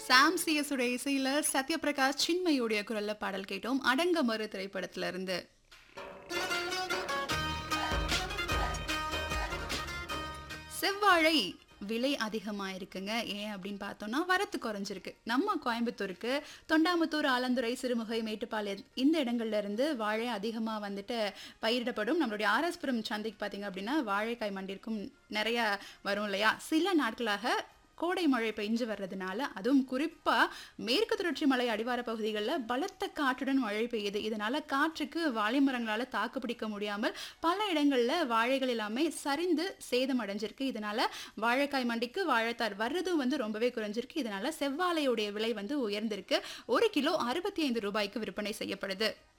சாம் CS உடைய இசையில சத்யபிரகாஷ் சின்மையுடைய குரல்ல பாடல் கேட்டோம் அடங்க மறு திரைப்படத்துல இருந்து செவ்வாழை விலை அதிகமாக இருக்குங்க ஏன் அப்படின்னு பார்த்தோம்னா வரத்து குறைஞ்சிருக்கு நம்ம கோயம்புத்தூருக்கு தொண்டாமுத்தூர் ஆலந்துறை சிறுமுகை மேட்டுப்பாளையம் இந்த இடங்கள்ல இருந்து வாழை அதிகமாக வந்துட்டு பயிரிடப்படும் நம்மளுடைய ஆர்எஸ்புரம் சந்தைக்கு பார்த்தீங்க அப்படின்னா வாழைக்காய் மண்டிற்கும் நிறைய வரும் இல்லையா சில நாட்களாக கோடை மழை பெஞ்சு வர்றதுனால அதுவும் குறிப்பா மேற்கு தொடர்ச்சி மலை அடிவார பகுதிகளில் பலத்த காற்றுடன் மழை பெய்யுது இதனால காற்றுக்கு வாழை மரங்களால தாக்கு பிடிக்க முடியாமல் பல இடங்கள்ல வாழைகள் எல்லாமே சரிந்து சேதம் அடைஞ்சிருக்கு இதனால வாழைக்காய் மண்டிக்கு வாழைத்தார் வர்றதும் வந்து ரொம்பவே குறைஞ்சிருக்கு இதனால செவ்வாழையுடைய விலை வந்து உயர்ந்திருக்கு ஒரு கிலோ அறுபத்தி ஐந்து ரூபாய்க்கு விற்பனை செய்யப்படுது